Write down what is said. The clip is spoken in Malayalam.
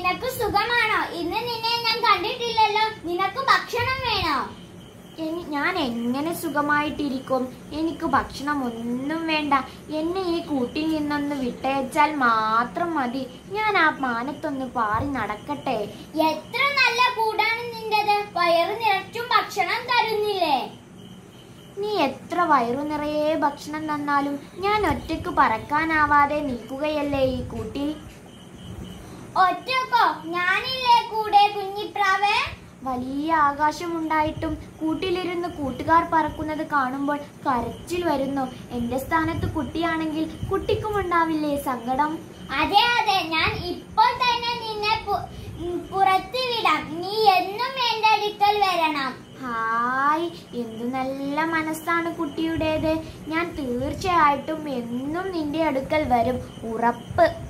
നിനക്ക് സുഖമാണോ ഇന്ന് നിന്നെ ഞാൻ കണ്ടിട്ടില്ലല്ലോ നിനക്ക് ഭക്ഷണം വേണോ എനി- ഞാൻ എങ്ങനെ സുഖമായിട്ടിരിക്കും എനിക്ക് ഭക്ഷണം ഒന്നും വേണ്ട എന്നെ ഈ കൂട്ടിൽ നിന്നൊന്ന് വിട്ടയച്ചാൽ മാത്രം മതി ഞാൻ ആ മാനത്തൊന്ന് പാറി നടക്കട്ടെ എത്ര നല്ല കൂടാണ് നിന്റേത് വയറു നിറച്ചും ഭക്ഷണം തരുന്നില്ലേ നീ എത്ര വയറു നിറയെ ഭക്ഷണം തന്നാലും ഞാൻ ഒറ്റയ്ക്ക് പറക്കാനാവാതെ നിൽക്കുകയല്ലേ ഈ കൂട്ടിൽ ഒറ്റക്കോ ഞാനില്ലേ കൂടെ കുഞ്ഞിപ്രാവേ വലിയ ആകാശമുണ്ടായിട്ടും കൂട്ടിലിരുന്ന് കൂട്ടുകാർ പറക്കുന്നത് കാണുമ്പോൾ കരച്ചിൽ വരുന്നു എന്റെ സ്ഥാനത്ത് കുട്ടിയാണെങ്കിൽ കുട്ടിക്കും ഉണ്ടാവില്ലേ സങ്കടം അതെ അതെ ഞാൻ ഇപ്പോൾ തന്നെ നിന്നെ പു- ഉം, പുറത്ത് വിടാം നീ എന്നും എന്റെ അടുക്കൽ വരണം ഹായ് എന്തു നല്ല മനസ്സാണ് കുട്ടിയുടേത് ഞാൻ തീർച്ചയായിട്ടും എന്നും നിന്റെ അടുക്കൽ വരും ഉറപ്പ്